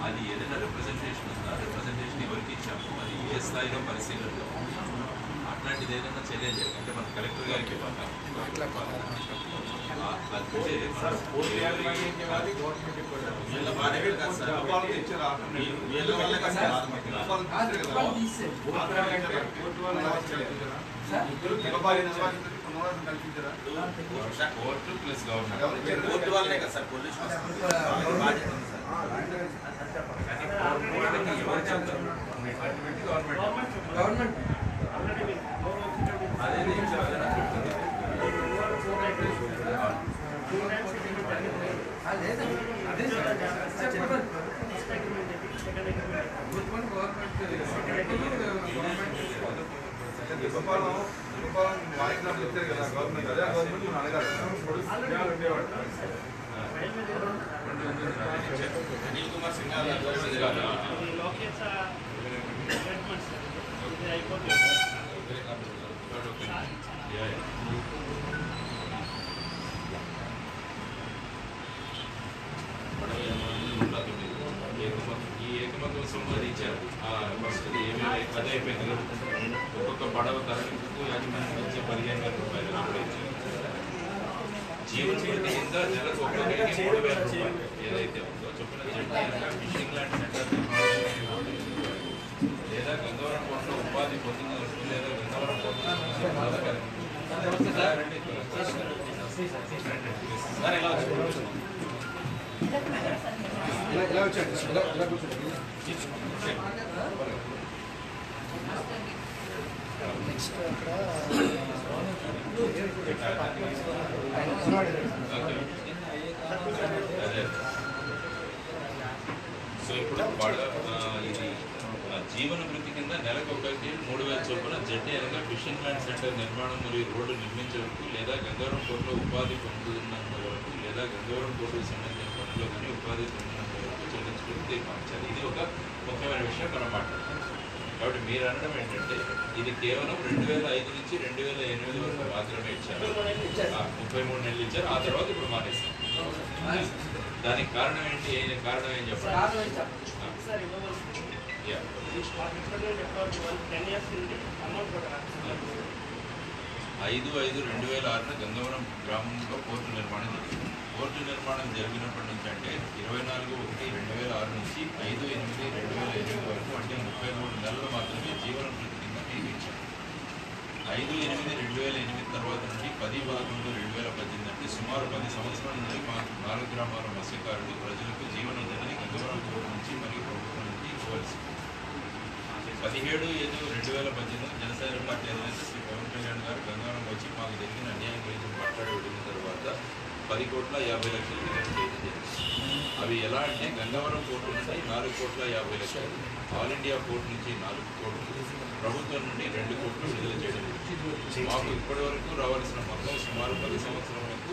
అది ఏదైనా రిప్రజెంటేషన్ ఉందా రిప్రజెంటేషన్ ఎవరికి ఇచ్చాము అది ఏ స్థాయిలో పరిశీలనలో ఉంది? అట్లాంటిది ఏదైనా తెలియజేయాలి అంటే మన కలెక్టర్ గారికి ఇవ్వాలి. ఆ, అంటే మనం వీళ్ళ బాధ్యత కాదు సార్. వీ- వీళ్ళ వల్ల కాదు సార్ బాధ మాకు. కోర్టు ప్లస్ గవర్నమెంట్ కోర్టు వల్లనే కదా సార్ పొల్యూషన్ వస్తుంది. వాళ్ళకి బాధ్యత ఉంది సార్. వాళ్ళకి ఎవరు చెప్తారు గవర్నమెంట్ గవర్నమెంట్ అదే నేను చెప్తాను. ఆ, లేదండి అదే సార్ చెప్పండి ప్రభుత్వం గవర్నమెంట్ అనిల్ కుమార్ సింగ్ గారు ఆధ్వర్యంలో ఈ ఏకమతోత్సవం అది ఇచ్చారు ఫస్ట్ ఏమేమి అదే అయిపోయింది కదా ఒక్కొక్క పడవ తరలింపుకు యాజమాన్యం ఇచ్చే పదిహేను వేల రూపాయలు కూడా ఇచ్చారు జీవన భృతి కింద నెలకు ఒక్కొక్కరికి మూడు వేల రూపాయలు ఏదైతే ఉందో చొప్పున జడ్జి ఫిషింగ్ ల్యాండ్ సెంటర్ నిర్మాణం లేదా గంగవరం పోర్టులో ఉపాధి పొందినట్లు లేదా గంగవరం పోర్టు సార్ ఎలా వచ్చి అదే. సో ఇప్పుడు వాళ్ళ ఆ, ఇది ఆ, జీవన వృత్తి కింద నెలకు ఒకరికి మూడు వేల చొప్పున జడ్డీ అనగా ఫిషింగ్ ల్యాండ్ సెంటర్ నిర్మాణం మరియు రోడ్డు నిర్మించే వరకు లేదా గంగవరం పోర్టులో ఉపాధి పొందుతున్నంత వరకు లేదా గంగవరం పోర్టుకు సంబంధించిన పనుల్లో కానీ ఉపాధి పొందినంత వరకు చెల్లించుకుని తీర్మానించాలి ఇది ఒక ముఖ్యమైన విషయం మనం మాట్లాడుతున్నాం కాబట్టి మీరు అనడం ఏంటంటే ఇది కేవలం రెండు వేల ఐదు నుంచి రెండు వేల ఎనిమిది వరకు మాత్రమే ఇచ్చారు ఆ, ముప్పై మూడు నెలలు ఇచ్చారు ఆ తర్వాత ఇప్పుడు మానేస్తాం దానికి కారణం ఏంటి ఏ కారణం ఏం చెప్పండి కారణం ఏంటి సార్? యా. ఐదు ఐదు రెండు వేల ఆరున గంగవరం గ్రామంలో పోర్టు నిర్మాణం జరిగింది పోర్టు నిర్మాణం జరిగినప్పటి నుంచి అంటే ఇరవై నాలుగు ఒకటి రెండు వేల ఆరు నుంచి ఐదు ఎనిమిది రెండు వేల ఎనిమిది వరకు అంటే ముప్పై మూడు నెలలు మాత్రమే జీవన వృత్తి కింద మీకు ఇచ్చారు ఐదు ఎనిమిది రెండు వేల ఎనిమిది తర్వాత నుండి పది పదకొండు రెండు వేల పద్దెనిమిది అంటే సుమారు పది సంవత్సరాల నుండి మా నాలుగు గ్రామాల మత్స్యకారులు ప్రజలకు జీవనోపాధిని గంగవరం పోర్టు నుంచి మరియు ప్రభుత్వం నుంచి ఇవ్వవలసి ఉంది. పదిహేడు ఏడు రెండు వేల పద్దెనిమిది జనసేన పార్టీ అధినేత శ్రీ పవన్ కళ్యాణ్ గారు గంగారం వచ్చి మాకు జరిగిన అన్యాయం గురించి మాట్లాడి వెళ్ళిన తర్వాత పది కోట్ల యాభై లక్షలు విడుదల చేయడం జరిగింది అవి ఎలా అంటే గంగవరం పోర్టు నుండి నాలుగు కోట్ల యాభై లక్షలు ఆల్ ఇండియా పోర్టు నుంచి నాలుగు కోట్లు ప్రభుత్వం నుండి రెండు కోట్లు విడుదల చేయడం జరిగింది మాకు ఇప్పటి వరకు రావాల్సిన మొత్తం సుమారు పది సంవత్సరాలకు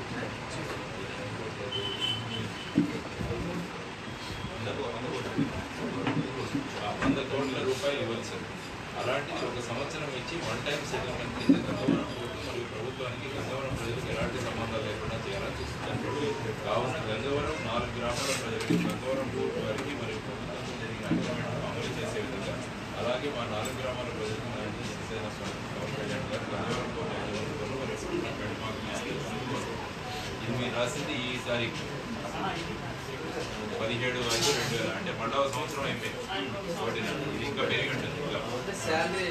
ఆ వంద కోట్ల రూపాయలు ఇవ్వాల్సింది అలాంటిది ఒక సంవత్సరం ఇచ్చి వన్ టైం సెటిల్మెంట్ కింద గంగవరం కోర్టు మరియు ప్రభుత్వానికి గంగవరం ప్రజలకు ఎలాంటి సంబంధాలు లేకుండా చేయాలని చూస్తున్నారు కావున గంగవరం నాలుగు గ్రామాల ప్రజలకు గంగవరం కోర్టు వారికి మరియు ప్రభుత్వంతో జరిగిన అగ్రిమెంట్ అమలు చేసే విధంగా అలాగే మా నాలుగు గ్రామాల ప్రజలకు న్యాయం చేసేన పవన్ కళ్యాణ్ గారు గంగవరం కోర్టు యాజమాన్యంలో మరియు ప్రభుత్వం మాకు న్యాయం చేస్తున్నారు. ఇది మీరు రాసింది ఈ తారీఖు పదిహేడు ఐదు రెండు వేల అంటే పన్నెండవ సంవత్సరం అయిపోయింది ఒకటి ఇది ఇంకా పెరిగి ఉంటుంది ఇంకా అంటే శాలరీ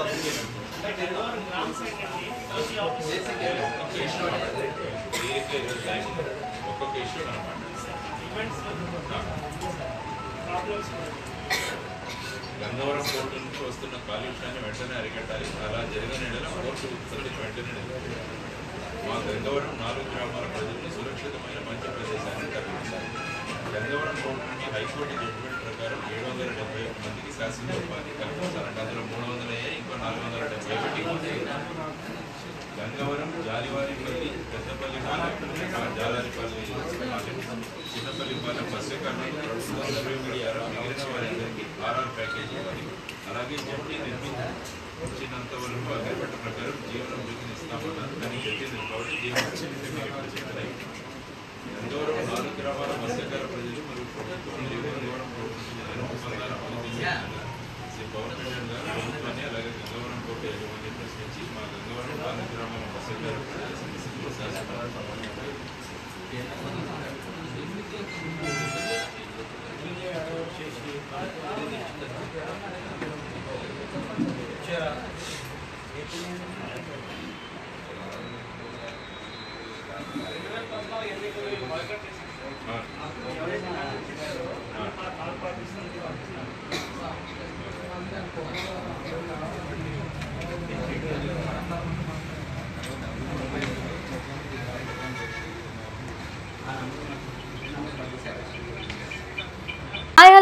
బేసిక్ ఒక్కొక్క ఇష్యూ దీనికి ఈరోజు టైం ఉంది. ఒక్కొక్క ఇష్యూ అనమాట గంగవరం పోర్టు నుంచి వస్తున్న కాలుష్యాన్ని వెంటనే అరికట్టాలి అలా జరిగిన నెల పోర్టు ఉత్పత్తిని వెంటనే నిలిపివేయాలి. మా గంగవరం నాలుగు గ్రామాల ప్రజలను సురక్షితమైన మంచి ప్రదేశాన్ని కల్పించాలి గంగవరం కోర్టు నుండి హైకోర్టు జడ్జిమెంట్ ప్రకారం ఏడు వందల డెబ్బై ఒక్క మందికి శాశ్వత ఉపాధి కల్పించాలంటే అందులో మూడు వందల అయ్యాయి ఇంకో నాలుగు వందల డెబ్బై ఒకటి గంగవరం జాలివారిపల్లి పెద్దపల్లిపాలెం జాలారిపల్లి చిన్నపల్లిపాలెం మత్స్యకారులు ప్రభుత్వం సర్వే మీడియాలో మిగిలిన వారందరికీ ఆర్ఆర్ ప్యాకేజ్ ఇవ్వాలి అలాగే జడ్జి నిర్మించినంత వరకు అగ్రిమెంట్ ప్రకారం జీవన వృద్ధిని ఇస్తామన్నారు కానీ జడ్జి కాబట్టి జీవన వృద్ధిని మీరు ఇప్పుడు చెప్పలేదు గంగవరం నాలుగు గ్రామాల మత్స్యకార ప్రజలు మరియు ప్రభుత్వం మరియు గంగవరం ప్రభుత్వం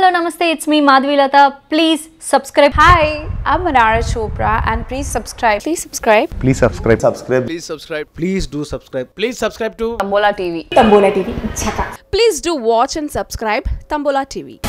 నమస్తే it's me Madhavilatha please subscribe Hi, I'm Manara Chopra and please subscribe. Please subscribe. Please subscribe. Subscribe. Please subscribe. Please do subscribe. Please subscribe to Tambola TV. Tambola TV. Chaka. Please do watch and subscribe Tambola TV.